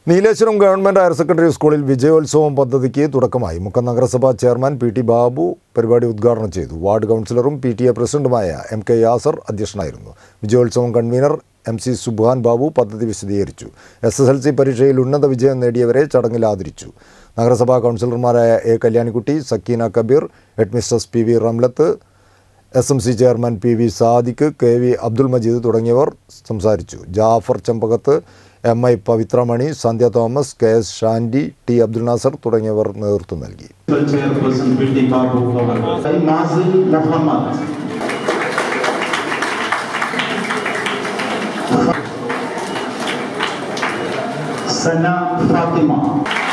Nileshwaram government higher secondary സ്കൂളിൽ വിജയോത്സവം പദ്ധതിക്ക് തുടക്കമായി മുക്കം നഗരസഭാ ചെയർമാൻ പി ടി ബാബു പരിപാടി ഉദ്ഘാടനം ചെയ്തു വാർഡ് കൗൺസിലറും പി ടി എ പ്രസിഡന്റുമായ എം കെ യാസർ അധ്യക്ഷനായിരുന്നു വിജയോത്സവം കൺവീനർ എം സി സുബാൻ ബാബു പദ്ധതി വിശദീകരിച്ചു എസ് എസ് എൽ സി പരീക്ഷയിൽ ഉന്നത വിജയം നേടിയവരെ ചടങ്ങിൽ ആദരിച്ചു നഗരസഭാ കൗൺസിലർമാരായ A Kalyanikkutty Sakeena Kabeer headmistress P V Ramlath S M C chairman P V Sadiq K V Abdul Majeed തുടങ്ങിയവർ സംസാരിച്ചു Jafar Chembakath M I Pavithramani Sandhya Thomas K S Shandy T Abdul Nasar തുടങ്ങിയവർ നേതൃത്വം നൽകി chairperson Binti Babu Kawan. Mazil Muhammad. Sana Fatima.